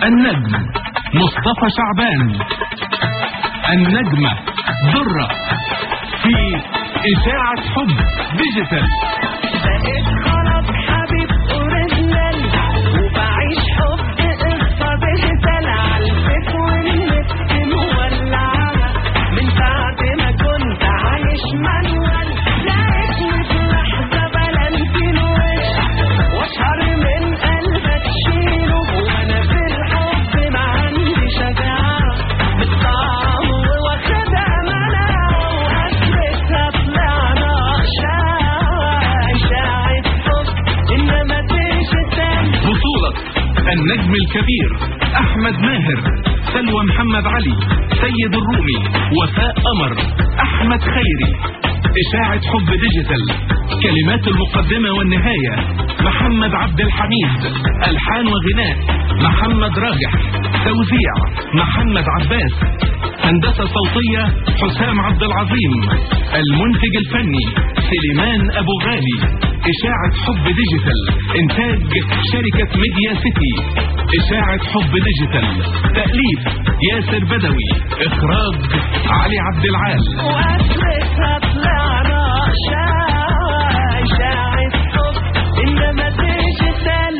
النجم مصطفى شعبان النجمة درة في إشاعة حب ديجيتال بقيت خلاص حبيب اوريجينال وبعيش حب قصه ديجيتال على الفيس والنت مولعه من بعد ما كنت عايش مانوال لقيتني في لحظه بلنتين وش واشهر من قلبك شيله وانا في الحب ما عندي شجاعه بالطعم واخدها مناعه واثبتها طلعنا اشاعه اشاعه حب انما ديجيتال بطولة النجم الكبير أحمد ماهر سلوى محمد علي سيد الرومي وفاء قمر أحمد خيري إشاعة حب ديجيتال كلمات المقدمة والنهاية محمد عبد الحميد ألحان وغناء محمد راجح توزيع محمد عباس هندسة صوتية حسام عبد العظيم المنتج الفني سليمان أبو غالي إشاعة حب ديجيتال إنتاج شركة ميديا سيتي إشاعة حب ديجيتال تأليف ياسر بدوي إخراج علي عبد العال واثبتها طلعنا اشاعه اشاعه حب انما ديجيتال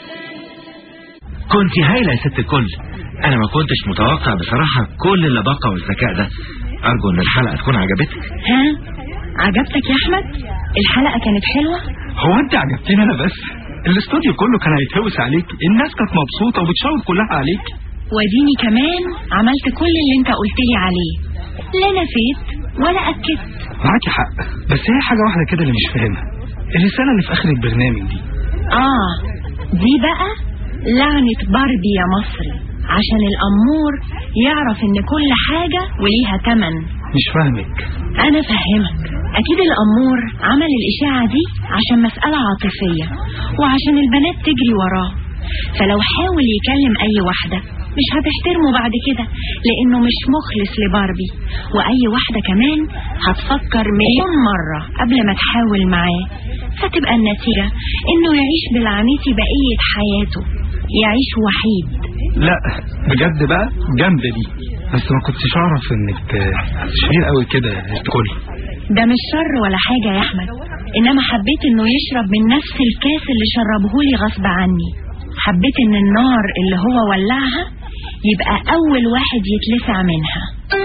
كنت هايلة يا ست الكل انا ما كنتش متوقع بصراحة كل اللباقة والذكاء ده ارجو ان الحلقة تكون عجبتك ها عجبتك يا احمد الحلقه كانت حلوه هو انت عجبتني انا بس الاستوديو كله كان هيتهوس عليك الناس كانت مبسوطة وبتشاور كلها عليك وديني كمان عملت كل اللي انت قلت لي عليه لا نفيت ولا اكدت معاكي حق بس هي حاجة واحدة كده اللي مش فاهمها الرسالة اللي في اخر البرنامج دي اه دي بقى لعنة باربي يا مصري عشان الأمور يعرف ان كل حاجة وليها تمن مش فاهمك انا فهمك اكيد الامور عمل الاشاعة دي عشان مسألة عاطفية وعشان البنات تجري وراه فلو حاول يكلم اي واحدة مش هتحترمه بعد كده لانه مش مخلص لباربي واي واحدة كمان هتفكر مليون مرة قبل ما تحاول معاه فتبقى النتيجة انه يعيش بالعنيتي بقية حياته يعيش وحيد لا بجد بقى جامدة دي بس ما كنتش اعرف انك شهير قوي كده يا الكل ده مش شر ولا حاجة يا أحمد إنما حبيت إنه يشرب من نفس الكاس اللي شربهولي غصب عني حبيت إن النار اللي هو ولعها يبقى أول واحد يتلسع منها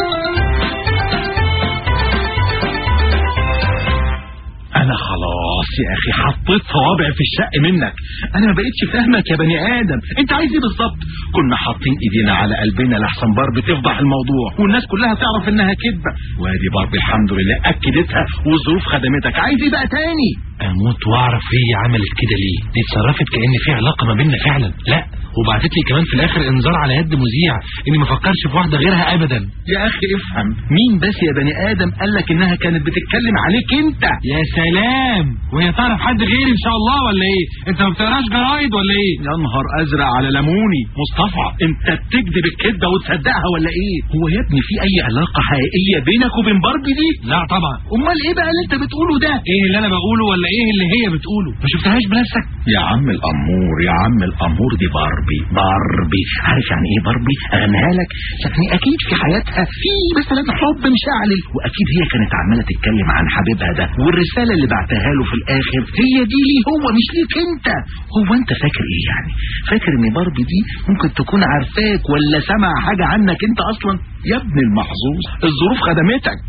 انا خلاص يا اخي حطيت صوابع في الشق منك انا ما بقتش فاهمك يا بني ادم انت عايز ايه بالظبط كنا حاطين ايدينا على قلبنا لحسن باربي تفضح الموضوع والناس كلها تعرف انها كذبه وادي باربي الحمد لله اكدتها والظروف خدمتك عايز ايه بقى تاني اموت واعرف هي عملت كده ليه دي اتصرفت كأن في علاقة ما بيننا فعلا لا وبعتت لي كمان في الاخر انذار على يد مذيع اني ما افكرش في واحدة غيرها ابدا يا اخي افهم مين بس يا بني ادم قالك انها كانت بتتكلم عليك انت يا سلام وهي تعرف حد غيري ان شاء الله ولا ايه انت ما بتقراش جرايد ولا ايه يا نهار ازرق على ليموني مصطفى انت بتكذب الكذبه وتصدقها ولا ايه هو يا ابني في اي علاقه حقيقيه بينك وبين باربي دي لا طبعا امال ايه بقى اللي انت بتقوله ده ايه اللي انا بقوله ولا ايه اللي هي بتقوله ما شفتهاش بنفسك يا عم الامور يا عم الامور دي باربي باربي عارف يعني ايه باربي اغنيها لك يعني اكيد في حياتها في مثلا حب مشعلل واكيد هي كانت عماله تتكلم عن حبيبها ده والرساله اللي بعتها له في الاخر هي دي ليه هو مش ليك انت هو انت فاكر ايه يعني فاكر ان باربي دي ممكن تكون عارفاك ولا سمع حاجه عنك انت اصلا يا ابن المحظوظ الظروف خدمتك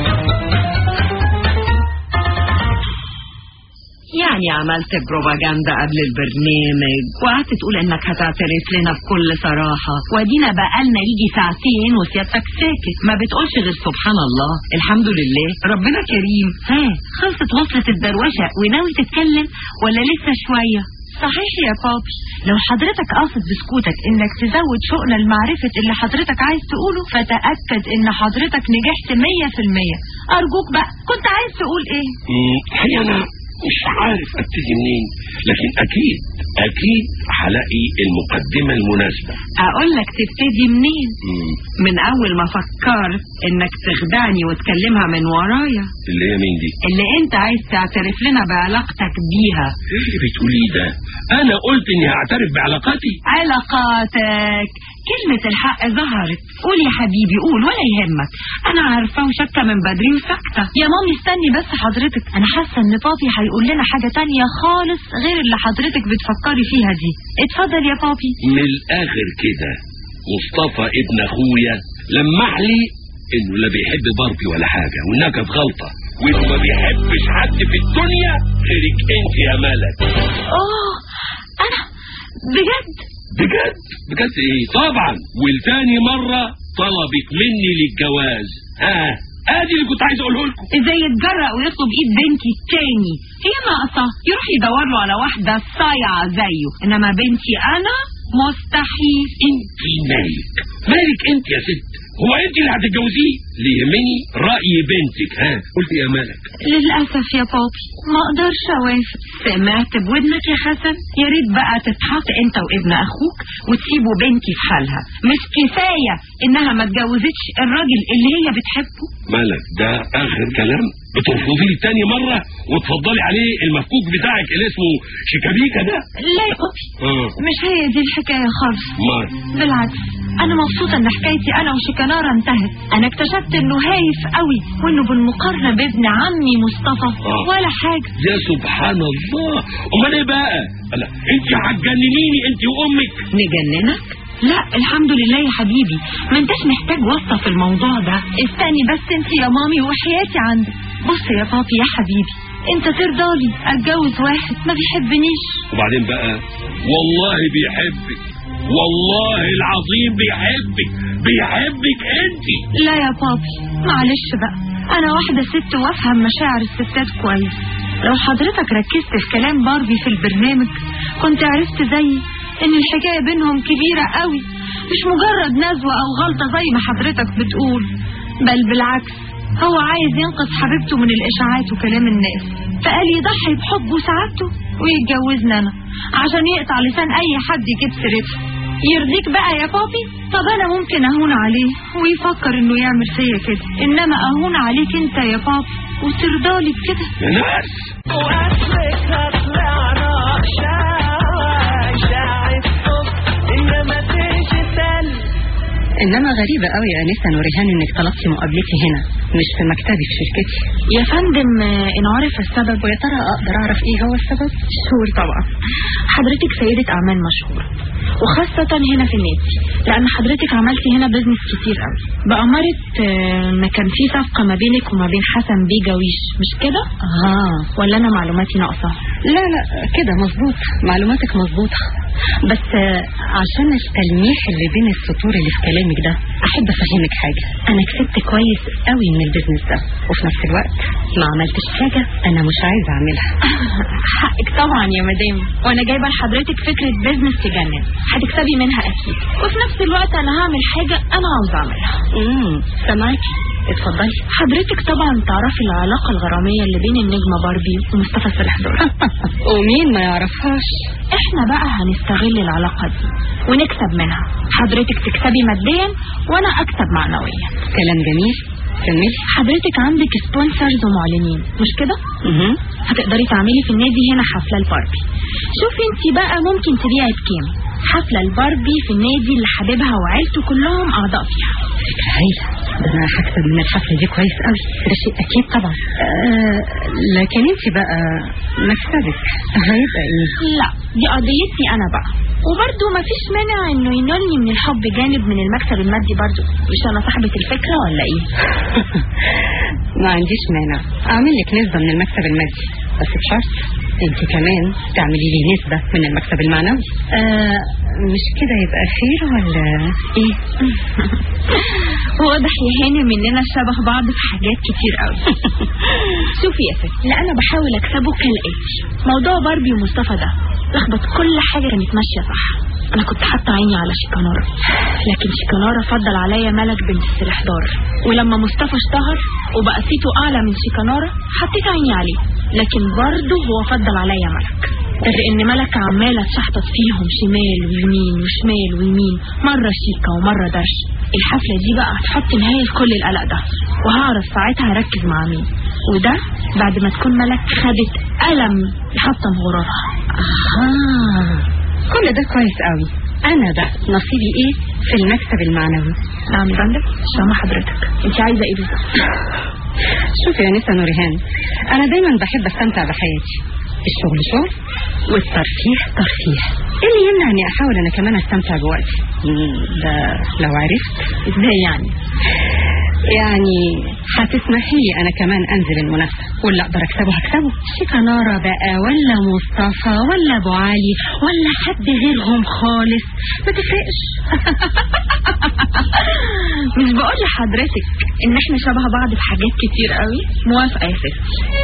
يعني عملت بروباجندا قبل البرنامج وقعدت تقول انك هتعترف لنا بكل صراحة ودينا بقالنا يجي ساعتين وسيادتك ساكت ما بتقولش غير سبحان الله الحمد لله ربنا كريم ها خلصت وصلت الدروشة وناوي تتكلم ولا لسه شوية صحيح يا بابي لو حضرتك قاصد بسكوتك انك تزود شؤنا لمعرفة اللي حضرتك عايز تقوله فتأكد ان حضرتك نجحت مية في المية ارجوك بقى كنت عايز تقول ايه الحقيقة أنا مش عارف ابتدي منين لكن اكيد اكيد هلاقي المقدمة المناسبة اقول لك تبتدي منين مم. من اول ما فكرت انك تخدعني وتكلمها من ورايا اللي هي مين دي اللي انت عايز تعترف لنا بعلاقتك بيها ايه اللي بتقوليه ده انا قلت اني هعترف بعلاقاتي علاقاتك كلمة الحق ظهرت قول يا حبيبي قول ولا يهمك انا عارفة وشاكة من بدري وساكتة يا مامي استني بس حضرتك انا حاسه ان بابي هيقول لنا حاجه تانية خالص غير اللي حضرتك بتفكري فيها دي اتفضل يا بابي من الاخر كده مصطفى ابن اخويا لمح لي انه لا بيحب باربي ولا حاجة وانها كانت غلطة وانه ما بيحبش حد في الدنيا غيرك انت يا ملك اه انا بجد بجد بجد ايه طبعا والتاني مرة طلبت مني للجواز ها ادي اللي كنت عايز اقوله لكم ازاي يتجرأ ويطلب ايد بنتي التاني هي ناقصة يروح يدور له على واحدة صايعة زيه انما بنتي انا مستحيل انت مالك مالك انت يا ست هو انت اللي هتتجوزيه اللي يهمني رأي بنتك ها قلت يا ملك للاسف يا بابي ما اقدرش اوافق سمعت بودنك يا حسن يا ريت بقى تتحط انت وابن اخوك وتسيبوا بنتي في حالها مش كفايه انها ما اتجوزتش الراجل اللي هي بتحبه ملك ده اخر كلام بترفضي لي تاني مرة وتفضلي عليه المفكوك بتاعك اللي اسمه شيكابيكا ده لا يا بابي اه مش هي دي الحكايه خالص ما بالعكس انا مبسوطه ان حكايتي انا وشيكانارا انتهت انا اكتشفت انه هايف قوي وانه بالمقارنه بابن عمي مصطفى آه. ولا حاجه يا سبحان الله امال ايه بقى لا انت هتجننيني انت وامك نجننك لا الحمد لله يا حبيبي ما انتش محتاج واسطه في الموضوع ده استني بس انت يا مامي وحياتي عندك بص يا بابي يا حبيبي انت ترضالي اتجوز واحد ما بيحبنيش وبعدين بقى والله بيحبك والله العظيم بيحبك بيحبك انت لا يا بابي معلش بقى انا واحده ست وافهم مشاعر الستات كويس لو حضرتك ركزت في كلام باربي في البرنامج كنت عرفت زيي ان الحكايه بينهم كبيره قوي مش مجرد نزوه او غلطه زي ما حضرتك بتقول بل بالعكس هو عايز ينقذ حبيبته من الاشاعات وكلام الناس فقال يضحي بحبه وسعادته ويتجوزني انا عشان يقطع لسان اي حد يجيب سيرتها يرضيك بقى يا بابي طب انا ممكن اهون عليه ويفكر انه يعمل فيا كده انما اهون عليك انت يا بابي وترضالي بكده يا ناس واصلك طلعنا شاي شاي حب انما تيجي تل انما غريبة قوي يا انسة نوريهان انك طلبتي مقابلتي هنا مش في مكتبي في شركتي يا فندم آه، ان عرف السبب ويا ترى اقدر اعرف ايه هو السبب شهور طبعا حضرتك سيدة أعمال مشهورة وخاصة هنا في النادي لأن حضرتك عملتي هنا بزنس كتير قوي بأمارة آه، ما كان في صفقة ما بينك وما بين حسن بيه جويش مش كده؟ اه ولا أنا معلوماتي ناقصة؟ لا لا كده مظبوط معلوماتك مظبوطة بس آه، عشان التلميح اللي بين السطور اللي في كلامك ده احب افهمك حاجة انا كسبت كويس قوي من البيزنس ده وفي نفس الوقت ما عملتش حاجة انا مش عايزة اعملها حقك طبعا يا مدام وأنا جايبة لحضرتك فكرة بزنس تجنن هتكسبي منها أكيد وفي نفس الوقت أنا هعمل حاجة أنا عاوزة أعملها امم سامعاكي اتفضلي حضرتك طبعا تعرفي العلاقة الغرامية اللي بين النجمة باربي ومصطفى صالح دور ومين ما يعرفهاش احنا بقى هنستغل العلاقة دي ونكسب منها حضرتك تكسبي ماديا وانا اكسب معنويا كلام جميل كملي حضرتك عندك سبونسرز ومعلنين مش كده مهم. هتقدري تعملي في النادي هنا حفلة الباربي شوفي انت بقى ممكن تبيعي بكام حفلة الباربي في النادي اللي حبيبها وعيلته كلهم اعضاء فيها فكرة هايلة ده انا هكسب من الحفلة دي كويس قوي ده شيء اكيد طبعا آه لكن انت بقى مكسبك هيبقى ايه لا دي قضيتي انا بقى وبرضه مفيش مانع انه ينولني من الحب جانب من المكسب المادي برضه مش انا صاحبة الفكرة ولا ايه ما عنديش مانع اعمل لك نسبة من المكسب المادي بس بشرط انت كمان تعملي لي نسبة من المكسب المعنوي آه مش كده يبقى خير ولا ايه واضح يا هاني مننا شبه بعض في حاجات كتير قوي شوفي يا ستي لا انا بحاول اكسبه كالاتي موضوع باربي ومصطفى ده لخبط كل حاجه كانت ماشيه صح انا كنت حاطه عيني على شيكانارا لكن شيكانارا فضل عليا ملك بنت السلحدار ولما مصطفى اشتهر وبقى صيته اعلى من شيكانارا حطيت عيني عليه لكن برضه هو فضل عليا ملك غير ان ملك عماله تشحطط فيهم شمال ويمين وشمال ويمين مره شيكا ومره درش الحفله دي بقى هتحط نهايه لكل القلق ده وهعرف ساعتها اركز مع مين وده بعد ما تكون ملك خدت قلم يحطم غرورها آه كل ده كويس قوي انا بقى نصيبي ايه في المكسب المعنوي نعم يا فندم سامع حضرتك انت عايزه ايه بالظبط شوفي يا نسا نورهان انا دايما بحب استمتع بحياتي الشغل شغل والترفيه ترفيه ايه اللي يمنع اني احاول انا كمان استمتع بوقتي مم، ده لو عرفت ازاي يعني يعني هتسمحي لي انا كمان انزل المنافسه واللي اقدر اكسبه هكسبه شيكانارا بقى ولا مصطفى ولا ابو علي ولا حد غيرهم خالص ما تفرقش مش بقول لحضرتك ان احنا شبه بعض في حاجات كتير قوي موافقه يا ستي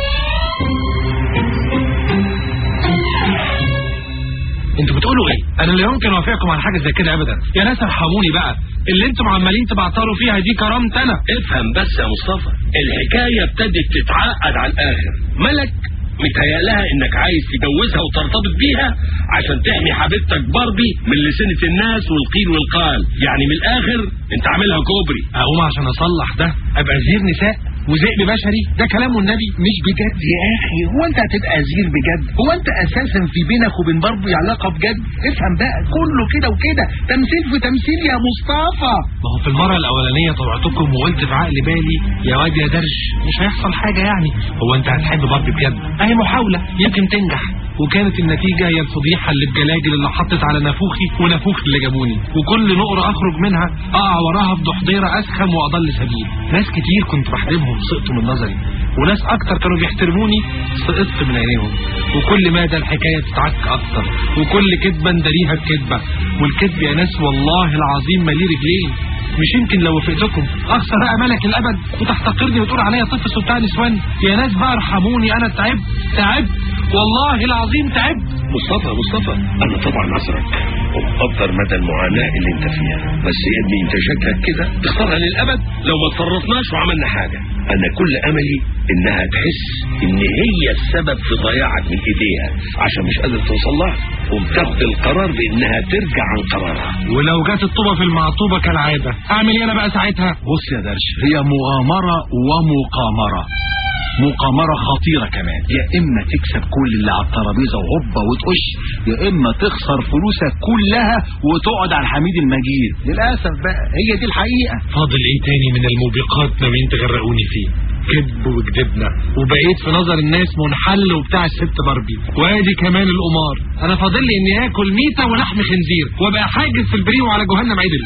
انتوا بتقولوا ايه انا لا يمكن اوافقكم على حاجه زي كده ابدا يا ناس ارحموني بقى اللي انتم عمالين تبعتروا فيها دي كرامتي انا افهم بس يا مصطفى الحكاية ابتدت تتعقد على الآخر ملك متهيألها انك عايز تجوزها وترتبط بيها عشان تحمي حبيبتك باربي من لسنة الناس والقيل والقال يعني من الاخر انت عاملها كوبري اقوم عشان اصلح ده ابقى زير نساء وذئب بشري ده كلام والنبي مش بجد يا اخي هو انت هتبقى زير بجد هو انت اساسا في بينك وبين باربي علاقه بجد افهم بقى كله كده وكده تمثيل في تمثيل يا مصطفى ما هو في المره الاولانيه طوعتكم وقلت في عقل بالي يا واد يا درش مش هيحصل حاجه يعني هو انت هتحب باربي بجد اهي محاوله يمكن تنجح وكانت النتيجة هي الفضيحة اللي بجلاجل اللي حطت على نافوخي ونافوخ اللي جابوني وكل نقرة أخرج منها أقع وراها بضحضيرة أسخم وأضل سبيل ناس كتير كنت بحترمهم سقطوا من نظري وناس أكتر كانوا بيحترموني سقطت من عينيهم وكل مدى الحكاية تتعك أكتر وكل كدبة نداريها بكدبة والكذب يا ناس والله العظيم مالي رجلين مش يمكن لو وافقتكم اخسر بقى ملك الابد وتحتقرني وتقول عليا طفل وبتاع نسوان يا ناس بقى ارحموني انا تعبت تعبت والله العظيم تعبت مصطفى مصطفى انا طبعا عذرك ومقدر مدى المعاناة اللي انت فيها بس يا ابني انت شكلك كده تختارها للابد لو ما تصرفناش وعملنا حاجة انا كل املي انها تحس ان هي السبب في ضياعك من ايديها عشان مش قادر توصل لها وبتاخد القرار بانها ترجع عن قرارها ولو جت الطوبة في المعطوبة كالعادة اعمل ايه انا بقى ساعتها بص يا درش هي مغامرة ومقامرة مقامرة خطيرة كمان يا إما تكسب كل اللي على الترابيزة وهوبا وتقش يا إما تخسر فلوسك كلها وتقعد على الحميد المجيد للأسف بقى هي دي الحقيقة فاضل ايه تاني من الموبقات ناويين تغرقوني فيه كذب وكذبنا وبقيت في نظر الناس منحل وبتاع الست باربي وادي كمان القمار انا فاضل لي اني اكل ميته ولحم خنزير وابقى حاجز في البريو على جهنم عدل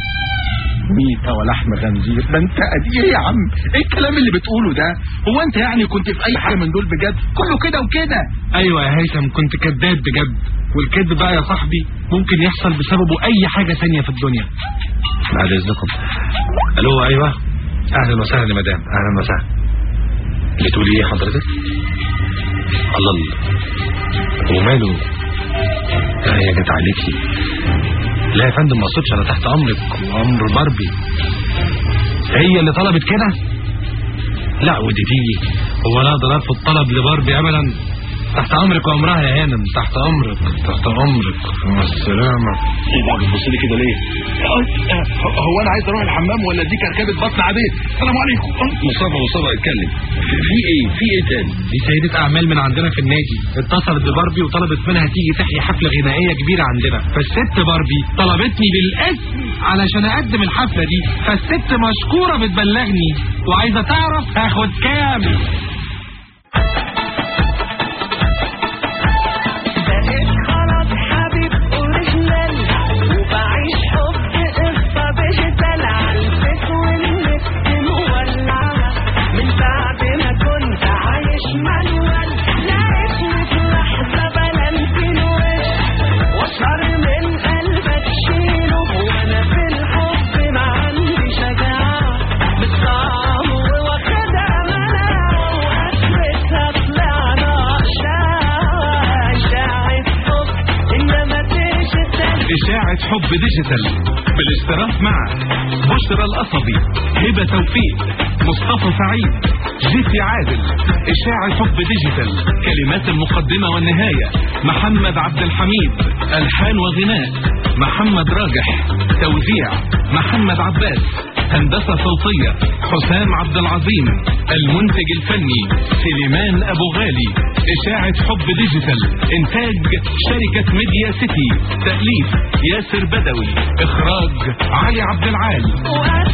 ميتة ولحم خنزير ده انت قدير يا عم ايه الكلام اللي بتقوله ده هو انت يعني كنت في اي حاجة من دول بجد كله كده وكده ايوه يا هيثم كنت كذاب بجد والكذب بقى يا صاحبي ممكن يحصل بسببه اي حاجه ثانيه في الدنيا بعد اذنكم الو ايوه اهلا وسهلا يا مدام اهلا وسهلا بتقولي ايه حضرتك الله الله وماله لا هي جت عليكي لا يا فندم ما اقصدش انا تحت امرك وامر باربي هي اللي طلبت كده لا ودي تيجي هو انا اقدر ارفض طلب لباربي ابدا تحت امرك وامرها يا هانم تحت امرك تحت امرك مع السلامه ايه ده بتبص لي كده ليه هو انا عايز اروح الحمام ولا دي كركبة بطن عادية السلام عليكم مصطفى مصطفى اتكلم في في ايه في ايه تاني دي سيدة أعمال من عندنا في النادي اتصلت بباربي وطلبت منها تيجي تحيي حفلة غنائية كبيرة عندنا فالست باربي طلبتني بالاسم علشان أقدم الحفلة دي فالست مشكورة بتبلغني وعايزة تعرف هاخد كام بقيت خلاص حبيب اوريجينال وبعيش حب قصة ديجيتال عالفيس والنت مولعة من بعد ما كنت عايش مانوال لقيت في لحظة بلنتين وش واشعر من قلبك شيله وانا في الحب ما عندي شجاعة بالطعم واخدها مناعة حب ديجيتال بالاشتراك مع بشرى القصبي هبة توفيق مصطفى سعيد جيسي عادل إشاعة حب ديجيتال كلمات المقدمة والنهاية محمد عبد الحميد ألحان وغناء محمد راجح توزيع محمد عباس هندسة صوتية حسام عبد العظيم المنتج الفني سليمان أبو غالي إشاعة حب ديجيتال إنتاج شركة ميديا سيتي تأليف ياسر بدوي إخراج علي عبد العال وأنا